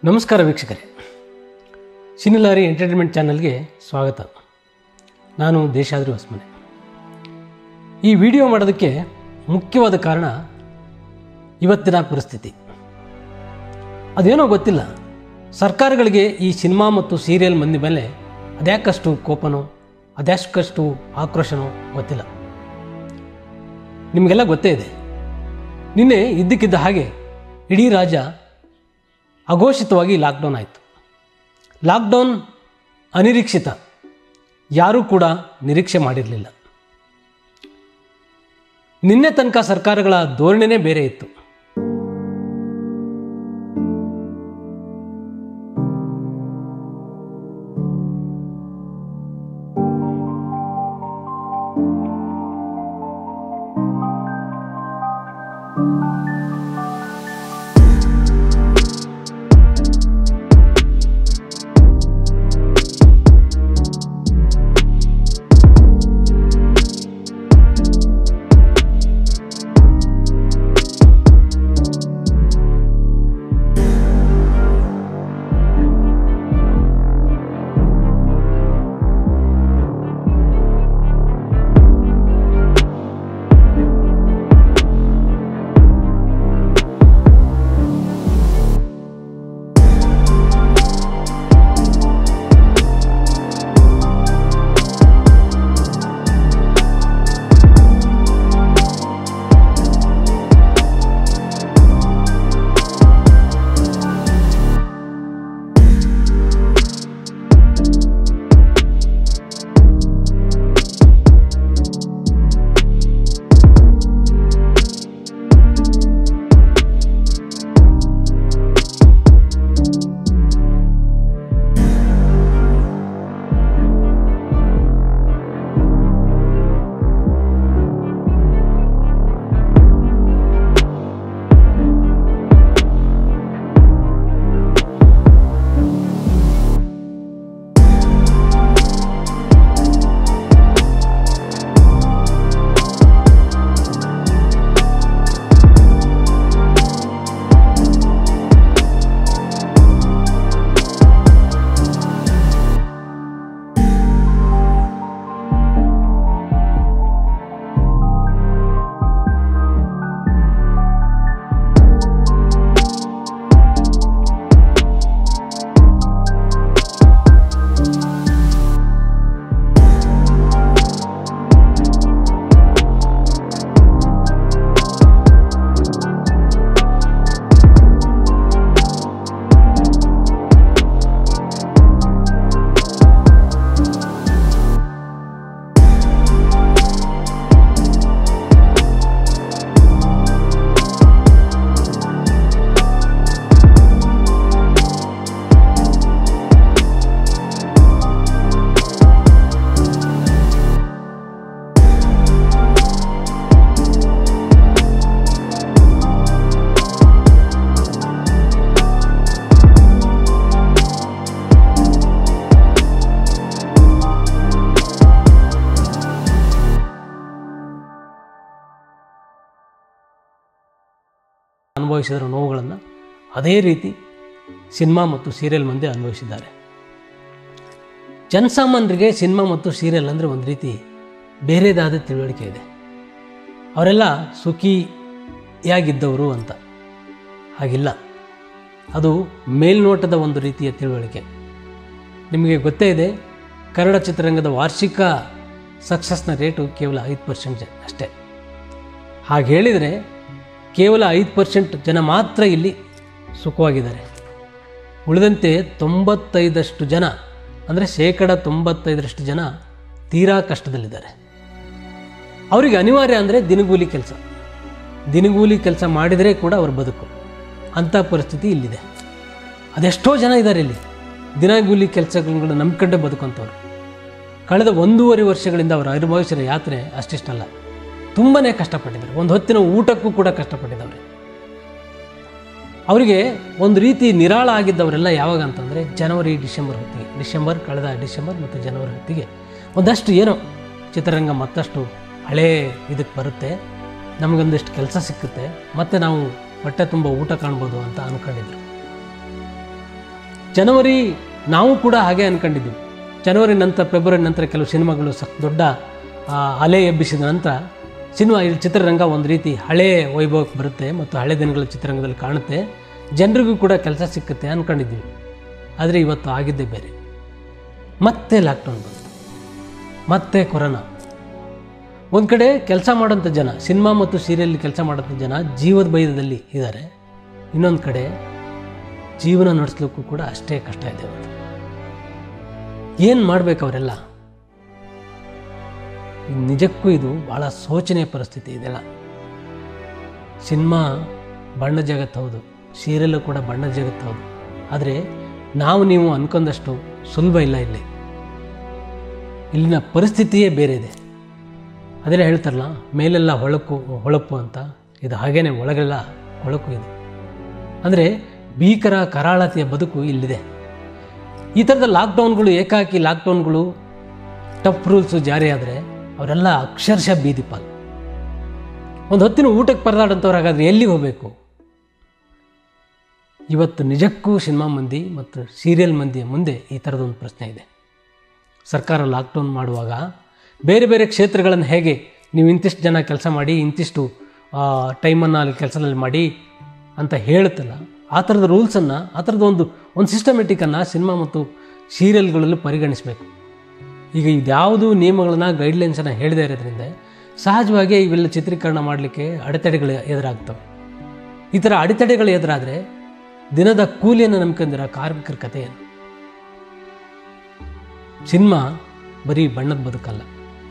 ನಮಸ್ಕಾರ ವೀಕ್ಷಕರೇ ಸಿನಿಲಾರಿ ಎಂಟರ್ಟೈನ್ಮೆಂಟ್ ಚಾನಲ್ಗೆ ಸ್ವಾಗತ ನಾನು ದೇಶಾದ್ರಿ ಹೊಸ್ಮನೆ ಈ ವಿಡಿಯೋ ಮಾಡೋದಕ್ಕೆ ಮುಖ್ಯವಾದ ಕಾರಣ ಇವತ್ತಿನ ಪರಿಸ್ಥಿತಿ ಅದೇನೋ ಗೊತ್ತಿಲ್ಲ ಸರ್ಕಾರಗಳಿಗೆ ಈ ಸಿನಿಮಾ ಮತ್ತು ಸೀರಿಯಲ್ ಮಂದಿ ಮೇಲೆ ಅದ್ಯಾಕಷ್ಟು ಕೋಪನೋ ಅದ್ಯಾಕಷ್ಟು ಆಕ್ರೋಶನೋ ಗೊತ್ತಿಲ್ಲ ನಿಮಗೆಲ್ಲ ಗೊತ್ತೇ ಇದೆ ನಿನ್ನೆ ಇದ್ದಕ್ಕಿದ್ದ ಹಾಗೆ ಇಡೀ ರಾಜ್ಯ ಅಘೋಷಿತವಾಗಿ ಲಾಕ್ಡೌನ್ ಆಯಿತು ಲಾಕ್ಡೌನ್ ಅನಿರೀಕ್ಷಿತ ಯಾರೂ ಕೂಡ ನಿರೀಕ್ಷೆ ಮಾಡಿರಲಿಲ್ಲ ನಿನ್ನೆ ತನಕ ಸರ್ಕಾರಗಳ ಧೋರಣೆನೇ ಬೇರೆ ಇತ್ತು ಅನುಭವಿಸಿದ ನೋವುಗಳನ್ನು ಅದೇ ರೀತಿ ಸಿನಿಮಾ ಮತ್ತು ಸೀರಿಯಲ್ ಮಂದಿ ಅನುಭವಿಸಿದ್ದಾರೆ ಜನಸಾಮಾನ್ಯರಿಗೆ ಸಿನಿಮಾ ಮತ್ತು ಸೀರಿಯಲ್ ಅಂದರೆ ಒಂದು ರೀತಿ ಬೇರೆದಾದ ತಿಳುವಳಿಕೆ ಇದೆ ಅವರೆಲ್ಲ ಸುಖಿಯಾಗಿದ್ದವರು ಅಂತ ಹಾಗಿಲ್ಲ ಅದು ಮೇಲ್ನೋಟದ ಒಂದು ರೀತಿಯ ತಿಳುವಳಿಕೆ ನಿಮಗೆ ಗೊತ್ತೇ ಇದೆ ಕನ್ನಡ ಚಿತ್ರರಂಗದ ವಾರ್ಷಿಕ ಸಕ್ಸಸ್ನ ರೇಟು ಕೇವಲ ಐದು ಪರ್ಸೆಂಟ್ ಅಷ್ಟೇ ಹಾಗೆ ಹೇಳಿದರೆ ಕೇವಲ ಐದು ಪರ್ಸೆಂಟ್ ಜನ ಮಾತ್ರ ಇಲ್ಲಿ ಸುಖವಾಗಿದ್ದಾರೆ ಉಳಿದಂತೆ ತೊಂಬತ್ತೈದಷ್ಟು ಜನ ಅಂದರೆ ಶೇಕಡ ತೊಂಬತ್ತೈದರಷ್ಟು ಜನ ತೀರಾ ಕಷ್ಟದಲ್ಲಿದ್ದಾರೆ ಅವರಿಗೆ ಅನಿವಾರ್ಯ ಅಂದರೆ ದಿನಗೂಲಿ ಕೆಲಸ ದಿನಗೂಲಿ ಕೆಲಸ ಮಾಡಿದರೆ ಕೂಡ ಅವ್ರ ಬದುಕು ಅಂಥ ಪರಿಸ್ಥಿತಿ ಇಲ್ಲಿದೆ ಅದೆಷ್ಟೋ ಜನ ಇದ್ದಾರೆ ಇಲ್ಲಿ ದಿನಗೂಲಿ ಕೆಲಸಗಳನ್ನು ನಂಬ್ಕೊಂಡೇ ಬದುಕುವಂಥವ್ರು ಕಳೆದ ಒಂದೂವರೆ ವರ್ಷಗಳಿಂದ ಅವರು ಅನುಭವಿಸಿರೋ ಯಾತ್ರೆ ಅಷ್ಟಿಷ್ಟಲ್ಲ ತುಂಬಾ ಕಷ್ಟಪಟ್ಟಿದ್ದಾರೆ ಒಂದು ಹೊತ್ತಿನ ಊಟಕ್ಕೂ ಕೂಡ ಕಷ್ಟಪಟ್ಟಿದ್ದವ್ರೆ ಅವರಿಗೆ ಒಂದು ರೀತಿ ನಿರಾಳ ಆಗಿದ್ದವರೆಲ್ಲ ಯಾವಾಗ ಅಂತಂದರೆ ಜನವರಿ ಡಿಸೆಂಬರ್ ಹೊತ್ತಿಗೆ ಡಿಸೆಂಬರ್ ಕಳೆದ ಡಿಸೆಂಬರ್ ಮತ್ತು ಜನವರಿ ಹೊತ್ತಿಗೆ ಒಂದಷ್ಟು ಏನೋ ಚಿತ್ರರಂಗ ಮತ್ತಷ್ಟು ಹಳೇ ಇದಕ್ಕೆ ಬರುತ್ತೆ ನಮಗೊಂದಿಷ್ಟು ಕೆಲಸ ಸಿಕ್ಕುತ್ತೆ ಮತ್ತು ನಾವು ಹೊಟ್ಟೆ ತುಂಬ ಊಟ ಕಾಣ್ಬೋದು ಅಂತ ಅಂದ್ಕೊಂಡಿದ್ರು ಜನವರಿ ನಾವು ಕೂಡ ಹಾಗೆ ಅಂದ್ಕೊಂಡಿದ್ವಿ ಜನವರಿ ನಂತರ ಫೆಬ್ರವರಿ ನಂತರ ಕೆಲವು ಸಿನಿಮಾಗಳು ಸಕ್ ದೊಡ್ಡ ಆ, ಅಲೆ ಎಬ್ಬಿಸಿದ ನಂತರ ಸಿನಿಮಾ ಈ ಚಿತ್ರರಂಗ ಒಂದು ರೀತಿ ಹಳೆ ವೈಭವಕ್ಕೆ ಬರುತ್ತೆ ಮತ್ತು ಹಳೆ ದಿನಗಳ ಚಿತ್ರರಂಗದಲ್ಲಿ ಕಾಣುತ್ತೆ ಜನರಿಗೂ ಕೂಡ ಕೆಲಸ ಸಿಕ್ಕುತ್ತೆ ಅಂದ್ಕೊಂಡಿದ್ವಿ ಆದರೆ ಇವತ್ತು ಆಗಿದ್ದೇ ಬೇರೆ ಮತ್ತೆ ಲಾಕ್ಡೌನ್ ಬಂತು ಮತ್ತೆ ಕೊರೋನಾ ಒಂದು ಕಡೆ ಕೆಲಸ ಮಾಡೋಂಥ ಜನ ಸಿನಿಮಾ ಮತ್ತು ಸೀರಿಯಲ್ ಕೆಲಸ ಮಾಡೋಂಥ ಜನ ಜೀವದ ಭಯದಲ್ಲಿ ಇದ್ದಾರೆ ಇನ್ನೊಂದು ಕಡೆ ಜೀವನ ನಡೆಸ್ಲಿಕ್ಕೂ ಕೂಡ ಅಷ್ಟೇ ಕಷ್ಟ ಇದೆ ಇವತ್ತು ಏನು ಮಾಡ್ಬೇಕು ಅವರೆಲ್ಲ ನಿಜಕ್ಕೂ ಇದು ಭಾಳ ಶೋಚನೀಯ ಪರಿಸ್ಥಿತಿ ಇದೆಲ್ಲ ಸಿನಿಮಾ ಬಣ್ಣ ಜಗತ್ತು ಹೌದು ಸೀರಿಯಲ್ಲು ಕೂಡ ಬಣ್ಣ ಜಗತ್ತು ಹೌದು ಆದರೆ ನಾವು ನೀವು ಅನ್ಕೊಂಡಷ್ಟು ಸುಲಭ ಇಲ್ಲ ಇಲ್ಲಿ ಇಲ್ಲಿನ ಪರಿಸ್ಥಿತಿಯೇ ಬೇರೆ ಇದೆ ಅದೆಲ್ಲ ಹೇಳ್ತಾರಲ್ಲ ಮೇಲೆಲ್ಲ ಹೊಳಕು ಹೊಳಪು ಅಂತ ಇದು ಹಾಗೇನೆ ಒಳಗೆಲ್ಲ ಹೊಳಕು ಇದೆ ಅಂದರೆ ಭೀಕರ ಕರಾಳತೆಯ ಬದುಕು ಇಲ್ಲಿದೆ ಈ ಥರದ ಲಾಕ್ಡೌನ್ಗಳು ಏಕಾಕಿ ಲಾಕ್ಡೌನ್ಗಳು ಟಫ್ ರೂಲ್ಸು ಜಾರಿ ಆದರೆ ಅವರೆಲ್ಲ ಅಕ್ಷರಶಃ ಬೀದಿ ಪಾಲು ಒಂದು ಹೊತ್ತಿನ ಊಟಕ್ಕೆ ಪರದಾಡಂಥವ್ರು ಹಾಗಾದ್ರೆ ಎಲ್ಲಿಗೆ ಹೋಗಬೇಕು ಇವತ್ತು ನಿಜಕ್ಕೂ ಸಿನಿಮಾ ಮಂದಿ ಮತ್ತು ಸೀರಿಯಲ್ ಮಂದಿಯ ಮುಂದೆ ಈ ಥರದೊಂದು ಪ್ರಶ್ನೆ ಇದೆ ಸರ್ಕಾರ ಲಾಕ್ಡೌನ್ ಮಾಡುವಾಗ ಬೇರೆ ಬೇರೆ ಕ್ಷೇತ್ರಗಳನ್ನು ಹೇಗೆ ನೀವು ಇಂತಿಷ್ಟು ಜನ ಕೆಲಸ ಮಾಡಿ ಇಂತಿಷ್ಟು ಟೈಮನ್ನು ಅಲ್ಲಿ ಕೆಲಸದಲ್ಲಿ ಮಾಡಿ ಅಂತ ಹೇಳುತ್ತಲ್ಲ ಆ ಥರದ ರೂಲ್ಸನ್ನು ಆ ಥರದ ಒಂದು ಒಂದು ಸಿಸ್ಟಮೆಟಿಕನ್ನು ಸಿನಿಮಾ ಮತ್ತು ಸೀರಿಯಲ್ಗಳಲ್ಲಿ ಪರಿಗಣಿಸಬೇಕು ಈಗ ಇದ್ಯಾವುದು ನಿಯಮಗಳನ್ನು ಗೈಡ್ಲೈನ್ಸನ್ನು ಹೇಳದೇ ಇರೋದ್ರಿಂದ ಸಹಜವಾಗಿ ಇವೆಲ್ಲ ಚಿತ್ರೀಕರಣ ಮಾಡಲಿಕ್ಕೆ ಅಡೆತಡೆಗಳು ಎದುರಾಗ್ತವೆ ಈ ಥರ ಅಡೆತಡೆಗಳು ಎದುರಾದರೆ ದಿನದ ಕೂಲಿಯನ್ನು ನಂಬ್ಕೊಂಡಿರೋ ಕಾರ್ಮಿಕರ ಕಥೆ ಏನು ಸಿನಿಮಾ ಬರೀ ಬಣ್ಣದ ಬದುಕಲ್ಲ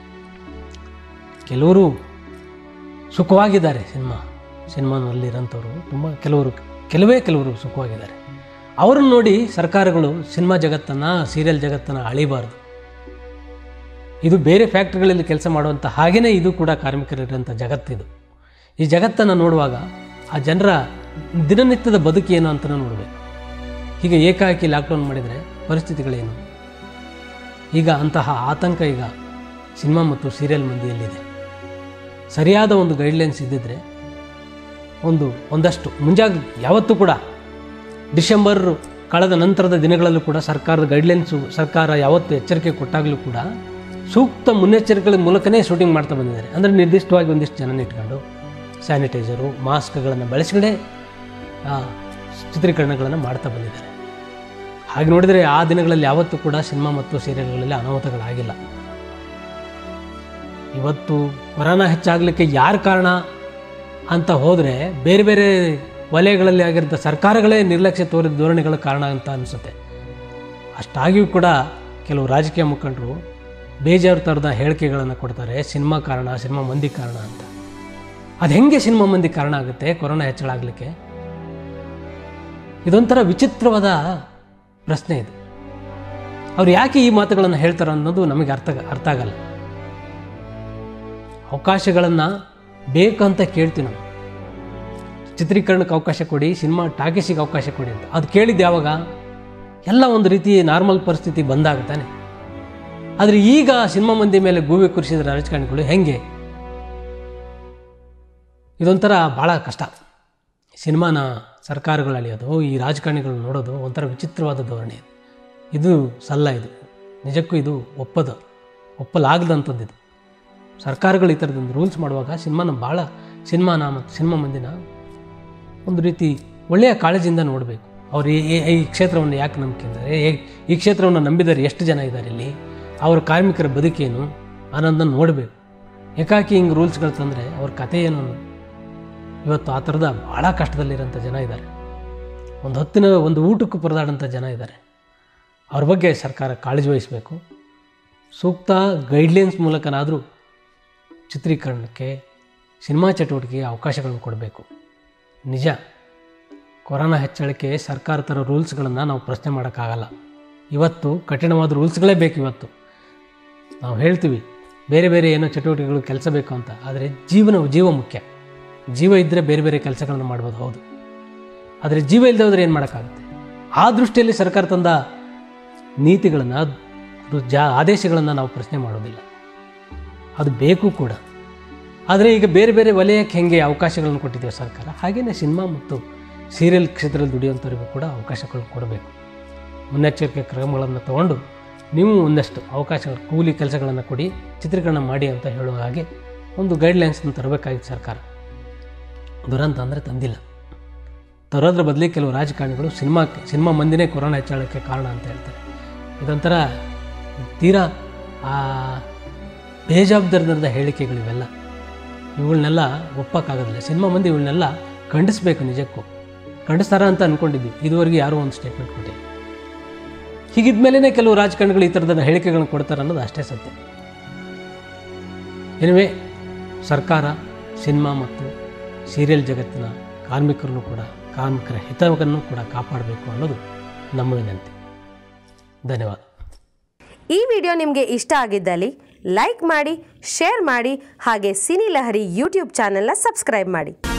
ಕೆಲವರು ಸುಖವಾಗಿದ್ದಾರೆ ಸಿನಿಮಾ ಸಿನಿಮಾನಲ್ಲಿರೋಂಥವ್ರು ತುಂಬ ಕೆಲವರು ಕೆಲವೇ ಕೆಲವರು ಸುಖವಾಗಿದ್ದಾರೆ ಅವರನ್ನು ನೋಡಿ ಸರ್ಕಾರಗಳು ಸಿನಿಮಾ ಜಗತ್ತನ್ನು ಸೀರಿಯಲ್ ಜಗತ್ತನ್ನು ಅಳಿಬಾರ್ದು ಇದು ಬೇರೆ ಫ್ಯಾಕ್ಟ್ರಿಗಳಲ್ಲಿ ಕೆಲಸ ಮಾಡುವಂಥ ಹಾಗೆಯೇ ಇದು ಕೂಡ ಕಾರ್ಮಿಕರಿರೋಂಥ ಜಗತ್ತಿದು ಈ ಜಗತ್ತನ್ನು ನೋಡುವಾಗ ಆ ಜನರ ದಿನನಿತ್ಯದ ಬದುಕೇನು ಅಂತ ನೋಡಬೇಕು ಹೀಗೆ ಏಕಾಏಕಿ ಲಾಕ್ಡೌನ್ ಮಾಡಿದರೆ ಪರಿಸ್ಥಿತಿಗಳೇನು ಈಗ ಅಂತಹ ಆತಂಕ ಈಗ ಸಿನಿಮಾ ಮತ್ತು ಸೀರಿಯಲ್ ಮಂದಿಯಲ್ಲಿದೆ ಸರಿಯಾದ ಒಂದು ಗೈಡ್ಲೈನ್ಸ್ ಇದ್ದಿದ್ರೆ ಒಂದು ಒಂದಷ್ಟು ಮುಂಜಾಗ್ ಯಾವತ್ತೂ ಕೂಡ ಡಿಸೆಂಬರ್ ಕಳೆದ ನಂತರದ ದಿನಗಳಲ್ಲೂ ಕೂಡ ಸರ್ಕಾರದ ಗೈಡ್ಲೈನ್ಸು ಸರ್ಕಾರ ಯಾವತ್ತು ಎಚ್ಚರಿಕೆ ಕೊಟ್ಟಾಗಲೂ ಕೂಡ ಸೂಕ್ತ ಮುನ್ನೆಚ್ಚರಿಕೆಗಳ ಮೂಲಕನೇ ಶೂಟಿಂಗ್ ಮಾಡ್ತಾ ಬಂದಿದ್ದಾರೆ ಅಂದರೆ ನಿರ್ದಿಷ್ಟವಾಗಿ ಒಂದಿಷ್ಟು ಜನನ ಇಟ್ಕೊಂಡು ಸ್ಯಾನಿಟೈಸರು ಮಾಸ್ಕ್ಗಳನ್ನು ಬಳಸಿಕೊಂಡೇ ಆ, ಚಿತ್ರೀಕರಣಗಳನ್ನು ಮಾಡ್ತಾ ಬಂದಿದ್ದಾರೆ ಹಾಗೆ ನೋಡಿದರೆ ಆ ದಿನಗಳಲ್ಲಿ ಯಾವತ್ತೂ ಕೂಡ ಸಿನಿಮಾ ಮತ್ತು ಸೀರಿಯಲ್ಗಳಲ್ಲಿ ಅನಾಹುತಗಳಾಗಿಲ್ಲ ಇವತ್ತು ಕೊರೋನಾ ಹೆಚ್ಚಾಗಲಿಕ್ಕೆ ಯಾರು ಕಾರಣ ಅಂತ ಹೋದರೆ ಬೇರೆ ಬೇರೆ ವಲಯಗಳಲ್ಲಿ ಆಗಿದ್ದ ಸರ್ಕಾರಗಳೇ ನಿರ್ಲಕ್ಷ್ಯ ತೋರಿದ ಧೋರಣೆಗಳ ಕಾರಣ ಅಂತ ಅನಿಸುತ್ತೆ ಅಷ್ಟಾಗಿಯೂ ಕೂಡ ಕೆಲವು ರಾಜಕೀಯ ಮುಖಂಡರು ಬೇಜಾರು ಥರದ ಹೇಳಿಕೆಗಳನ್ನು ಕೊಡ್ತಾರೆ ಸಿನಿಮಾ ಕಾರಣ ಸಿನಿಮಾ ಮಂದಿ ಕಾರಣ ಅಂತ ಅದು ಹೆಂಗೆ ಸಿನಿಮಾ ಮಂದಿ ಕಾರಣ ಆಗುತ್ತೆ ಕೊರೋನಾ ಹೆಚ್ಚಳ ಆಗಲಿಕ್ಕೆ ಇದೊಂಥರ ವಿಚಿತ್ರವಾದ ಪ್ರಶ್ನೆ ಇದು ಅವ್ರು ಯಾಕೆ ಈ ಮಾತುಗಳನ್ನು ಹೇಳ್ತಾರೆ ಅನ್ನೋದು ನಮಗೆ ಅರ್ಥ ಅರ್ಥ ಆಗಲ್ಲ ಅವಕಾಶಗಳನ್ನು ಬೇಕಂತ ಕೇಳ್ತೀವಿ ನಾವು ಚಿತ್ರೀಕರಣಕ್ಕೆ ಅವಕಾಶ ಕೊಡಿ ಸಿನಿಮಾ ಟಾಕೀಸಿಗೆ ಅವಕಾಶ ಕೊಡಿ ಅಂತ ಅದು ಕೇಳಿದ್ದು ಯಾವಾಗ ಎಲ್ಲ ಒಂದು ರೀತಿ ನಾರ್ಮಲ್ ಪರಿಸ್ಥಿತಿ ಬಂದಾಗ ತಾನೆ ಆದರೆ ಈಗ ಸಿನಿಮಾ ಮಂದಿ ಮೇಲೆ ಗೂಬೆ ಕುರಿಸಿದ ರಾಜಕಾರಣಿಗಳು ಹೆಂಗೆ ಇದೊಂಥರ ಭಾಳ ಕಷ್ಟ ಸಿನಿಮಾನ ಸರ್ಕಾರಗಳು ಅಳಿಯೋದು ಈ ರಾಜಕಾರಣಿಗಳು ನೋಡೋದು ಒಂಥರ ವಿಚಿತ್ರವಾದ ಧೋರಣೆ ಇದು. ಇದು ಸಲ್ಲ ಇದು ನಿಜಕ್ಕೂ ಇದು ಒಪ್ಪದು ಒಪ್ಪಲಾಗದಂಥದ್ದು ಇದು ಸರ್ಕಾರಗಳು ಈ ಥರದೊಂದು ರೂಲ್ಸ್ ಮಾಡುವಾಗ ಸಿನಿಮಾನ ಭಾಳ ಸಿನಿಮಾನ ಮತ್ತು ಸಿನಿಮಾ ಮಂದಿನ ಒಂದು ರೀತಿ ಒಳ್ಳೆಯ ಕಾಳಜಿಯಿಂದ ನೋಡಬೇಕು ಅವ್ರು ಈ- ಈ- ಈ ಕ್ಷೇತ್ರವನ್ನು ಯಾಕೆ ನಂಬಿಕೊಂಡಿದ್ದಾರೆ ಹೇಗೆ ಈ ಕ್ಷೇತ್ರವನ್ನು ನಂಬಿದರೆ ಎಷ್ಟು ಜನ ಇದ್ದಾರೆ ಇಲ್ಲಿ ಅವರ ಕಾರ್ಮಿಕರ ಬದುಕೇನು ಅನ್ನೋದನ್ನು ನೋಡಬೇಕು ಏಕಾಕಿ ಹಿಂಗೆ ರೂಲ್ಸ್ಗಳು ತಂದರೆ ಅವ್ರ ಕಥೆ ಏನು ಅನ್ನೋದು ಇವತ್ತು ಆ ಥರದ ಭಾಳ ಕಷ್ಟದಲ್ಲಿರೋಂಥ ಜನ ಇದ್ದಾರೆ ಒಂದು ಹೊತ್ತಿನ ಒಂದು ಊಟಕ್ಕೂ ಪರದಾಡೋಂಥ ಜನ ಇದ್ದಾರೆ ಅವ್ರ ಬಗ್ಗೆ ಸರ್ಕಾರ ಕಾಳಜಿ ವಹಿಸಬೇಕು ಸೂಕ್ತ ಗೈಡ್ಲೈನ್ಸ್ ಮೂಲಕನಾದರೂ ಚಿತ್ರೀಕರಣಕ್ಕೆ ಸಿನಿಮಾ ಚಟುವಟಿಕೆಗೆ ಅವಕಾಶಗಳನ್ನು ಕೊಡಬೇಕು ನಿಜ ಕೊರೋನಾ ಹೆಚ್ಚಳಕ್ಕೆ ಸರ್ಕಾರ ಥರ ರೂಲ್ಸ್ಗಳನ್ನು ನಾವು ಪ್ರಶ್ನೆ ಮಾಡೋಕ್ಕಾಗಲ್ಲ ಇವತ್ತು ಕಠಿಣವಾದ ರೂಲ್ಸ್ಗಳೇ ಬೇಕು ಇವತ್ತು ನಾವು ಹೇಳ್ತೀವಿ ಬೇರೆ ಬೇರೆ ಏನೋ ಚಟುವಟಿಕೆಗಳು ಕೆಲಸ ಬೇಕು ಅಂತ ಆದರೆ ಜೀವನ ಜೀವ ಮುಖ್ಯ ಜೀವ ಇದ್ದರೆ ಬೇರೆ ಬೇರೆ ಕೆಲಸಗಳನ್ನು ಮಾಡ್ಬೋದು ಹೌದು ಆದರೆ ಜೀವ ಇಲ್ಲದೆ ಹೋದರೆ ಏನು ಮಾಡೋಕ್ಕಾಗುತ್ತೆ ಆ ದೃಷ್ಟಿಯಲ್ಲಿ ಸರ್ಕಾರ ತಂದ ನೀತಿಗಳನ್ನು ಜಾ ಆದೇಶಗಳನ್ನು ನಾವು ಪ್ರಶ್ನೆ ಮಾಡೋದಿಲ್ಲ ಅದು ಬೇಕು ಕೂಡ ಆದರೆ ಈಗ ಬೇರೆ ಬೇರೆ ವಲಯಕ್ಕೆ ಹೆಂಗೆ ಅವಕಾಶಗಳನ್ನು ಕೊಟ್ಟಿದ್ದೇವೆ ಸರ್ಕಾರ ಹಾಗೆಯೇ ಸಿನಿಮಾ ಮತ್ತು ಸೀರಿಯಲ್ ಕ್ಷೇತ್ರದಲ್ಲಿ ದುಡಿಯುವಂಥವ್ರಿಗೂ ಕೂಡ ಅವಕಾಶಗಳು ಕೊಡಬೇಕು ಮುನ್ನೆಚ್ಚರಿಕೆ ಕ್ರಮಗಳನ್ನು ತಗೊಂಡು ನೀವು ಒಂದಷ್ಟು ಅವಕಾಶಗಳು ಕೂಲಿ ಕೆಲಸಗಳನ್ನು ಕೊಡಿ ಚಿತ್ರೀಕರಣ ಮಾಡಿ ಅಂತ ಹೇಳುವ ಹಾಗೆ ಒಂದು ಗೈಡ್ಲೈನ್ಸನ್ನು ತರಬೇಕಾಗಿತ್ತು ಸರ್ಕಾರ ದುರಂತ ಅಂದರೆ ತಂದಿಲ್ಲ ತರೋದ್ರ ಬದಲಿ ಕೆಲವು ರಾಜಕಾರಣಿಗಳು ಸಿನಿಮಾಕ್ಕೆ ಸಿನಿಮಾ ಮಂದಿನೇ ಕೊರೋನಾ ಹೆಚ್ಚಳಕ್ಕೆ ಕಾರಣ ಅಂತ ಹೇಳ್ತಾರೆ ಇದೊಂಥರ ತೀರಾ ಆ ಬೇಜವಾಬ್ದಾರಿದ ಹೇಳಿಕೆಗಳು ಇವೆಲ್ಲ ಇವುಗಳನ್ನೆಲ್ಲ ಒಪ್ಪಕ್ಕಾಗೋದಿಲ್ಲ ಸಿನಿಮಾ ಮಂದಿ ಇವಳನ್ನೆಲ್ಲ ಖಂಡಿಸ್ಬೇಕು ನಿಜಕ್ಕೂ ಖಂಡಿಸ್ತಾರ ಅಂತ ಅಂದ್ಕೊಂಡಿದ್ವಿ ಇದುವರೆಗೆ ಯಾರೂ ಒಂದು ಸ್ಟೇಟ್ಮೆಂಟ್ ಕೊಟ್ಟಿಲ್ಲ ಹೀಗಿದ್ಮೇಲೆ ಕೆಲವು ರಾಜಕಾರಣಿಗಳು ಈ ಥರದ ಹೇಳಿಕೆಗಳನ್ನು ಕೊಡ್ತಾರೆ ಅನ್ನೋದು ಅಷ್ಟೇ ಸತ್ಯ ಎನಿವೆ ಸರ್ಕಾರ ಸಿನಿಮಾ ಮತ್ತು ಸೀರಿಯಲ್ ಜಗತ್ತಿನ ಕಾರ್ಮಿಕರನ್ನು ಕೂಡ ಕಾರ್ಮಿಕರ ಹಿತವನ್ನು ಕೂಡ ಕಾಪಾಡಬೇಕು ಅನ್ನೋದು ನಮ್ಮ ವಿನಂತಿ ಧನ್ಯವಾದ ಈ ವಿಡಿಯೋ ನಿಮಗೆ ಇಷ್ಟ ಆಗಿದ್ದಲ್ಲಿ ಲೈಕ್ ಮಾಡಿ ಶೇರ್ ಮಾಡಿ ಹಾಗೆ ಸಿನಿ ಲಹರಿ ಯೂಟ್ಯೂಬ್ ಚಾನೆಲ್ನ ಸಬ್ಸ್ಕ್ರೈಬ್ ಮಾಡಿ